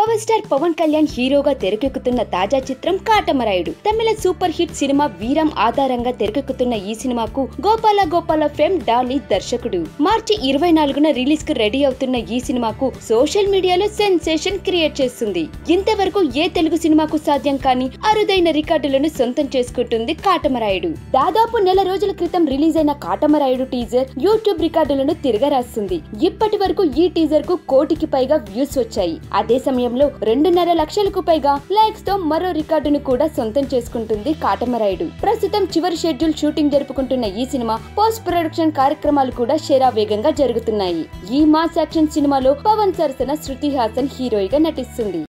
power star Pawan Kalyan హీరోగా తెరకెక్కుతున్న తాజా చిత్రం కాటమరాయుడు తమిళ సూపర్ హిట్ సినిమా వీరం ఆధారంగా తెరకెక్కుతున్న ఈ సినిమాకు గోపాల గోపాల ఫెమ్ డాలీ దర్శకుడు మార్చి ఇరవై నాలుగున రిలీజ్ కు రెడీ అవుతున్న ఈ సినిమాకు సోషల్ మీడియాలో సెన్సేషన్ క్రియేట్ చేస్తుంది ఇంతవరకు ఏ తెలుగు సినిమాకు సాధ్యం కాని అరుదైన రికార్డులను సొంతం చేసుకుంటుంది కాటమరాయుడు దాదాపు నెల రోజుల క్రితం రిలీజ్ అయిన కాటమరాయుడు టీజర్ యూట్యూబ్ రికార్డులను తిరగరాస్తుంది ఇప్పటి వరకు ఈ టీజర్ కు కోటికి పైగా వ్యూస్ వచ్చాయి అదే సమయంలో రెండున్నర లక్షలకు పైగా లైక్స్ తో మరో రికార్డును కూడా సొంతం చేసుకుంటుంది కాటమరాయుడు ప్రస్తుతం చివరి షెడ్యూల్ షూటింగ్ జరుపుకుంటున్న ఈ సినిమా పోస్ట్ ప్రొడక్షన్ కార్యక్రమాలు కూడా షేరా వేగంగా జరుగుతున్నాయి ఈ మాస్ యాక్షన్ సినిమాలో పవన్ సరసన శృతి హాసన్ హీరోయిగా నటిస్తుంది